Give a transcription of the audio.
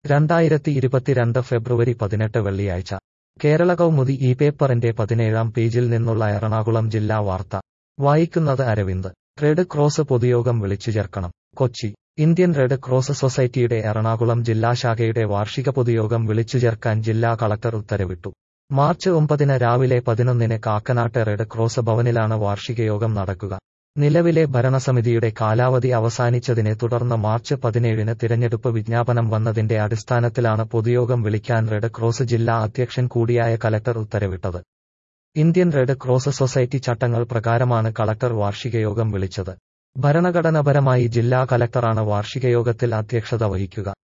രണ്ടായിരത്തി ഇരുപത്തിരണ്ട് ഫെബ്രുവരി പതിനെട്ട് വെള്ളിയാഴ്ച കേരള കൗമുദി ഈ പേപ്പറിന്റെ പതിനേഴാം പേജിൽ നിന്നുള്ള എറണാകുളം ജില്ലാ വാർത്ത വായിക്കുന്നത് അരവിന്ദ് റെഡ് ക്രോസ് പൊതുയോഗം വിളിച്ചു ചേർക്കണം കൊച്ചി ഇന്ത്യൻ റെഡ് ക്രോസ് സൊസൈറ്റിയുടെ എറണാകുളം ജില്ലാ ശാഖയുടെ വാർഷിക പൊതുയോഗം വിളിച്ചു ചേർക്കാൻ ജില്ലാ കളക്ടർ ഉത്തരവിട്ടു മാർച്ച് ഒമ്പതിന് രാവിലെ പതിനൊന്നിന് കാക്കനാട്ട് റെഡ് ക്രോസ് ഭവനിലാണ് വാർഷികയോഗം നടക്കുക നിലവിലെ ഭരണസമിതിയുടെ കാലാവധി അവസാനിച്ചതിനെ തുടർന്ന് മാർച്ച് പതിനേഴിന് തിരഞ്ഞെടുപ്പ് വിജ്ഞാപനം വന്നതിന്റെ അടിസ്ഥാനത്തിലാണ് പൊതുയോഗം വിളിക്കാൻ റെഡ് ക്രോസ് ജില്ലാ അധ്യക്ഷൻ കൂടിയായ കലക്ടർ ഉത്തരവിട്ടത് ഇന്ത്യൻ റെഡ് ക്രോസ് സൊസൈറ്റി ചട്ടങ്ങൾ പ്രകാരമാണ് കളക്ടർ വാർഷികയോഗം വിളിച്ചത് ഭരണഘടനാപരമായി ജില്ലാ കലക്ടറാണ് വാർഷികയോഗത്തിൽ അധ്യക്ഷത വഹിക്കുക